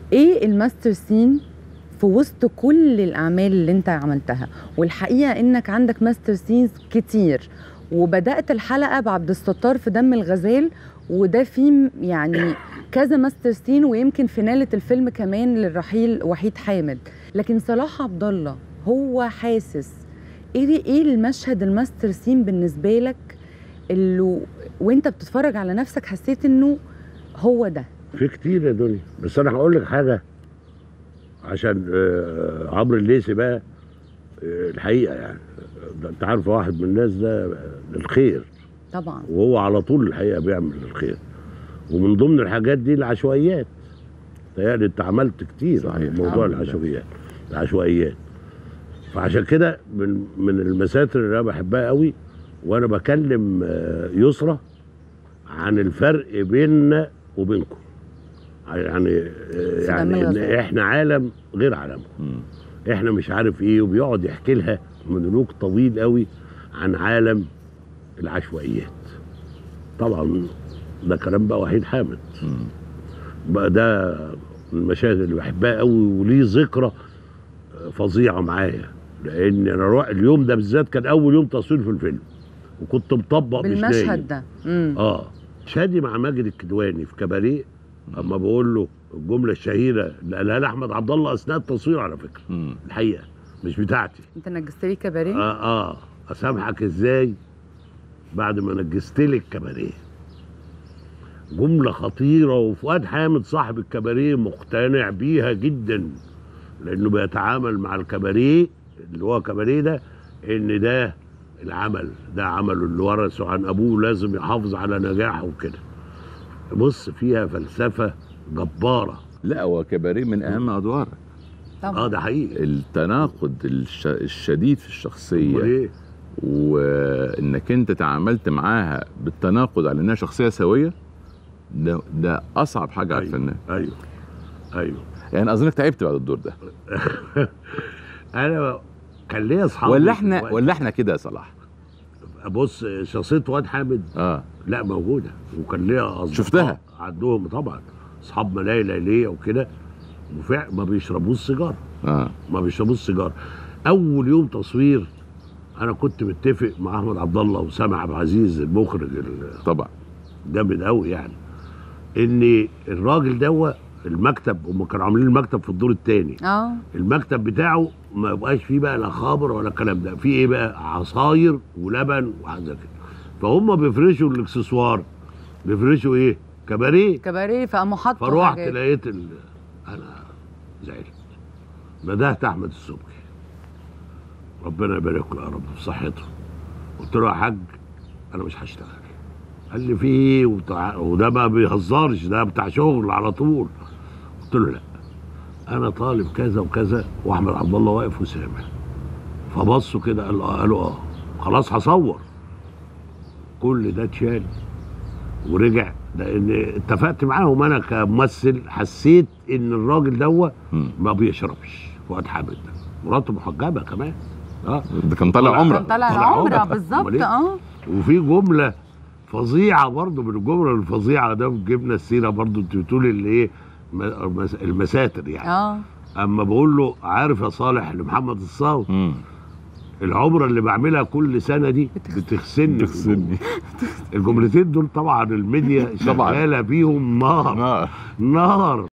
ايه الماستر سين في وسط كل الاعمال اللي انت عملتها والحقيقه انك عندك ماستر سينز كتير وبدات الحلقه بعبد الستار في دم الغزال وده فيه يعني كذا ماستر سين ويمكن فينالة الفيلم كمان للرحيل وحيد حامد لكن صلاح عبد الله هو حاسس ايه ايه المشهد الماستر سين بالنسبه لك اللي وانت بتتفرج على نفسك حسيت انه هو ده في كتير يا دنيا بس انا هقول لك حاجه عشان آه، عمرو الليثي بقى آه، الحقيقه يعني ده انت عارف واحد من الناس ده الخير طبعا وهو على طول الحقيقه بيعمل الخير ومن ضمن الحاجات دي العشوائيات تهيألي انت عملت كتير صحيح. موضوع الحمد لله. العشوائيات العشوائيات فعشان كده من من المساتر اللي انا بحبها قوي وانا بكلم آه، يسرى عن الفرق بيننا وبينكم يعني آه، يعني ان الغزال. احنا عالم غير عالمكم مم. احنا مش عارف ايه وبيقعد يحكي لها مونولوج طويل قوي عن عالم العشوائيات طبعا ده كلام بقى وحيد حامد مم. بقى ده من المشاهد اللي بحبها قوي وليه ذكرى فظيعه معايا لان انا روح اليوم ده بالذات كان اول يوم تصوير في الفيلم وكنت مطبق مش نايم بالمشهد ده امم اه شادي مع ماجد الكدواني في كباريه اما بقول له الجمله الشهيره اللي قالها لي احمد عبد الله اثناء التصوير على فكره مم. الحقيقه مش بتاعتي انت نجست لي كباريه اه اه اسامحك ازاي بعد ما نجست لك كباريه جمله خطيره وفؤاد حامد صاحب الكباريه مقتنع بيها جدا لانه بيتعامل مع الكباريه اللي هو كباريه ده ان ده العمل ده عمله اللي ورثه عن ابوه لازم يحافظ على نجاحه وكده بص فيها فلسفه جباره لا هو كباريه من اهم ادوارك طبعا اه ده حقيقي التناقض الش... الشديد في أمال الشخصيه ايه وانك انت تعاملت معاها بالتناقض على انها شخصيه سويه ده ده اصعب حاجه على أيوة. الفنان ايوه ايوه يعني اظنك تعبت بعد الدور ده انا كان ليا اصحاب ولا احنا ولا احنا كده يا صلاح بص شخصيه واد حامد اه لا موجوده وكان ليا اصدقاء شفتها؟ عندهم طبعا اصحاب ملاهي ليليه وكده وفعلا ما بيشربوش سيجاره اه ما بيشربوش سيجاره اول يوم تصوير انا كنت متفق مع احمد عبد الله وسامع عبد العزيز المخرج طبعا الجامد قوي يعني ان الراجل دوا المكتب هم كانوا عاملين المكتب في الدور الثاني اه المكتب بتاعه ما يبقاش فيه بقى لا خمر ولا الكلام ده فيه ايه بقى عصاير ولبن وحاجه كده فهم بيفرشوا الاكسسوار بيفرشوا ايه كباريه كباريه فقاموا حطوا فروحت حاجات. لقيت ال... انا زعلت ندهت احمد السبكي ربنا يبارك له يا رب في صحته قلت له يا حاج انا مش هشتغل قال لي في ايه وبتاع وده ما بيهزرش ده بتاع شغل على طول قلت له لا انا طالب كذا وكذا واحمد عبد الله واقف وسامع فبصوا كده قال اه قالوا اه خلاص هصور كل ده اتشال ورجع لان اتفقت معاهم انا كممثل حسيت ان الراجل دوت مم. ما بيشربش فؤاد حامد ده مراته محجبه كمان اه ده كان طالع طالع- عمره كان طالع طالع عمره عمرة. بالظبط أمال إيه؟ اه وفي جمله فظيعه برضو من الجمله الفظيعه ده جبنا السيره برضو انت بتقول اللي ايه م- مس- المساتر يعني اه اما بقول له عارف يا صالح لمحمد الصاوي مم. العمره اللي بعملها كل سنه دي بتغسلني تغسلني الجملتين دول طبعا الميديا طبعاً. شغاله بيهم نار آه. نار